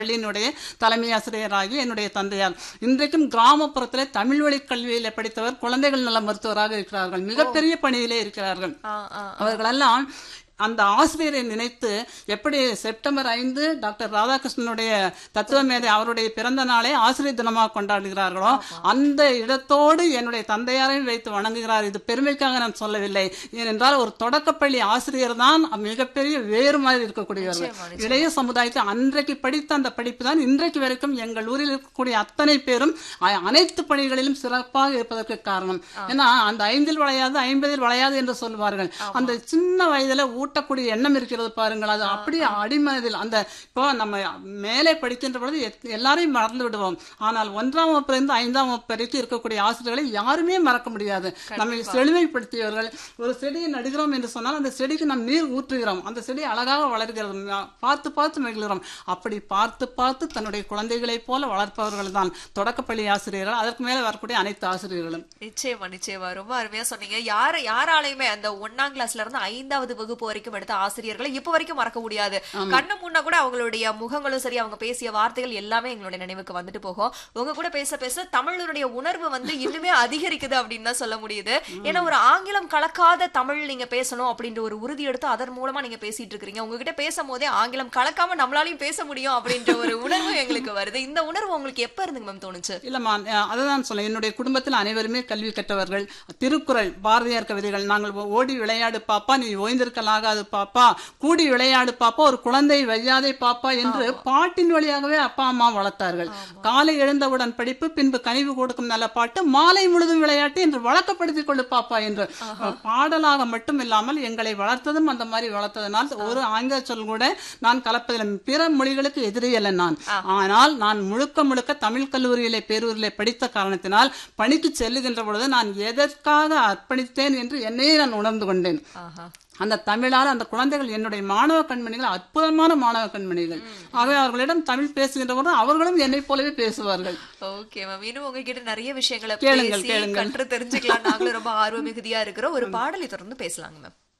பள்ளியினுடைய தலைமை ஆசிரியராகி என்னுடைய தந்தையார் இன்றைக்கும் கிராமப்புறத்திலே தமிழ் வழி கல்வியில படித்தவர் குழந்தைகள் நல மருத்துவராக இருக்கிறார்கள் மிகப்பெரிய பணியிலே இருக்கிறார்கள் ஆ, ஆ. அவர்களெல்லாம் அந்த ஆசிரியரை நினைத்து எப்படி செப்டம்பர் ஐந்து டாக்டர் ராதாகிருஷ்ணனுடைய தத்துவ மேதை அவருடைய பிறந்த நாளை ஆசிரியர் தினமாக கொண்டாடுகிறார்களோ அந்த இடத்தோடு என்னுடைய தந்தையாரையும் வைத்து வணங்குகிறார் இது பெருமைக்காக நான் சொல்லவில்லை ஏனென்றால் ஒரு தொடக்கப்பள்ளி ஆசிரியர் தான் மிகப்பெரிய வேறு மாதிரி இருக்கக்கூடியவர்கள் இளைய சமுதாயத்தை அன்றைக்கு படித்த அந்த படிப்பு தான் இன்றைக்கு வரைக்கும் எங்கள் ஊரில் இருக்கக்கூடிய அத்தனை பேரும் அ- அனைத்து பணிகளிலும் சிறப்பாக இருப்பதற்கு காரணம் ஏன்னா அந்த ஐந்தில் வளையாது ஐம்பதில் வளையாது என்று சொல்வார்கள் அந்த சின்ன வயதுல ஊட்டக்கூடிய எண்ணம் இருக்கிறது பாருங்கள் அது அப்படியே அடிமனதில் அந்த இப்போ நம்ம மேலே படிக்கின்ற பொழுது எத்- எல்லாரையும் மறந்து விடுவோம் ஆனால் ஒன்றாம் வகுப்பிலிருந்து ஐந்தாம் வகுப்பு வரைக்கும் இருக்கக்கூடிய ஆசிரியர்களை யாருமே மறக்க முடியாது நம்மை செழுமைப்படுத்தியவர்கள் ஒரு செடியை நடுகிறோம் என்று சொன்னால் அந்த செடிக்கு நாம் நீர் ஊற்றுகிறோம் அந்த செடி அழகாக வளர்கிறது நா- பார்த்து பார்த்து மகிழ்கிறோம் அப்படி பார்த்து பார்த்து தன்னுடைய குழந்தைகளைப் போல வளர்ப்பவர்கள் தான் தொடக்கப்பள்ளி ஆசிரியர்கள் அதற்கு மேலே வரக்கூடிய அனைத்து ஆசிரியர்களும் நிச்சயமா நிச்சயமா ரொம்ப அருமையா சொன்னீங்க யார யாராலையுமே அந்த ஒன்னாம் கிளாஸ்ல இருந்து ஐந்தாவது வகுப்பு வரைக்கும் எடுத்த ஆசிரியர்களை இப்ப வரைக்கும் மறக்க முடியாது கண்ணு முன்ன கூட அவங்களுடைய முகங்களும் சரி அவங்க பேசிய வார்த்தைகள் எல்லாமே எங்களுடைய நினைவுக்கு வந்துட்டு போகும் உங்க கூட பேச பேச தமிழருடைய உணர்வு வந்து இன்னுமே அதிகரிக்குது அப்படின்னு தான் சொல்ல முடியுது ஏன்னா ஒரு ஆங்கிலம் கலக்காத தமிழ் நீங்க பேசணும் அப்படின்ற ஒரு உறுதி எடுத்து அதன் மூலமா நீங்க பேசிட்டு இருக்கீங்க உங்ககிட்ட பேசும் போதே ஆங்கிலம் கலக்காம நம்மளாலையும் பேச முடியும் அப்படின்ற ஒரு உணர்வு எங்களுக்கு வருது இந்த உணர்வு உங்களுக்கு எப்ப இருந்துங்க மேம் தோணுச்சு இல்லம்மா அஹ் அதுதான் சொல்ல என்னுடைய குடும்பத்தில் அனைவருமே கல்வி கற்றவர்கள் திருக்குறள் பாரதியார் கவிதைகள் நாங்கள் ஓ- ஓடி விளையாடு பாப்பா நீ ஓய்ந்திருக்கலாகாது பாப்பா கூடி விளையாடு பாப்பா ஒரு குழந்தை வையாதே பாப்பா என்று பாட்டின் வழியாகவே அப்பா அம்மா வளர்த்தார்கள் காலை எழுந்தவுடன் படிப்பு பின்பு கனிவு கொடுக்கும் நல்ல பாட்டு மாலை முழுதும் விளையாட்டு என்று வழக்கப்படுத்திக் கொள்ளு பாப்பா என்று பாடலாக மட்டும் இல்லாமல் எங்களை வளர்த்ததும் அந்த மாதிரி வளர்த்ததனால் ஒரு ஆங்கில சொல் கூட நான் கலப்பதில்லை பிற மொழிகளுக்கு எதிரி அல்ல நான் ஆனால் நான் முழுக்க முழுக்க தமிழ் கல்லூரியிலே பேரூரிலே படித்த காரணத்தினால் பணிக்கு செல்லுகின்ற பொழுது நான் எதற்காக அர்ப்பணித்தேன் என்று என்னையே நான் உணர்ந்து கொண்டேன் ஆஹா அந்த தமிழால் அந்த குழந்தைகள் என்னுடைய மாணவ கண்மணிகள் அற்புதமான மாணவ கண்மணிகள் ஆகவே அவர்களிடம் தமிழ் பேசுகின்ற பொழுது அவர்களும் என்னைப் போலவே பேசுவார்கள் ஓகே மேம் இன்னும் உங்ககிட்ட நிறைய விஷயங்களை கேளுங்கள், பேசி கேளுங்கள். கற்று தெரிஞ்சுக்கலாம் நாங்களும் ரொம்ப ஆர்வ மிகுதியா இருக்கிறோம் ஒரு பாடலை தொடர்ந்து பேசலாங்க மேம்